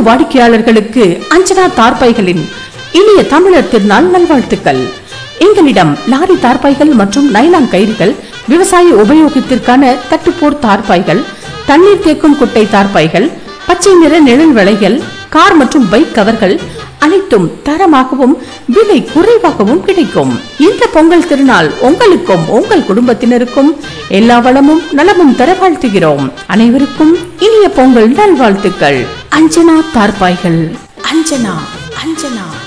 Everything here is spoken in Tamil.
வாடிக்கையாளர்களுக்கு அஞ்சனா தார்பாய்களின் இனிய தமிழர் திருநாள் நல்வாழ்த்துக்கள் எங்களிடம் லாரி தார்பாய்கள் மற்றும் நைலான் கயிறுகள் விவசாய உபயோகத்திற்கான தட்டுப்போர் தார்பாய்கள் தண்ணீர் தேக்கும் குட்டை தார்பாய்கள் பச்சை நிற நிழல் வளைகள் கார் மற்றும் பைக் கவர்கள் அனைத்தும் தரமாகவும் விலை குறைவாகவும் கிடைக்கும் இந்த பொங்கல் திருநாள் உங்களுக்கும் உங்கள் குடும்பத்தினருக்கும் எல்லா வளமும் நலமும் தர வாழ்த்துகிறோம் அனைவருக்கும் இனிய பொங்கல் நல்வாழ்த்துக்கள் அஞ்சனா தார்பாய்கள் அஞ்சனா அஞ்சனா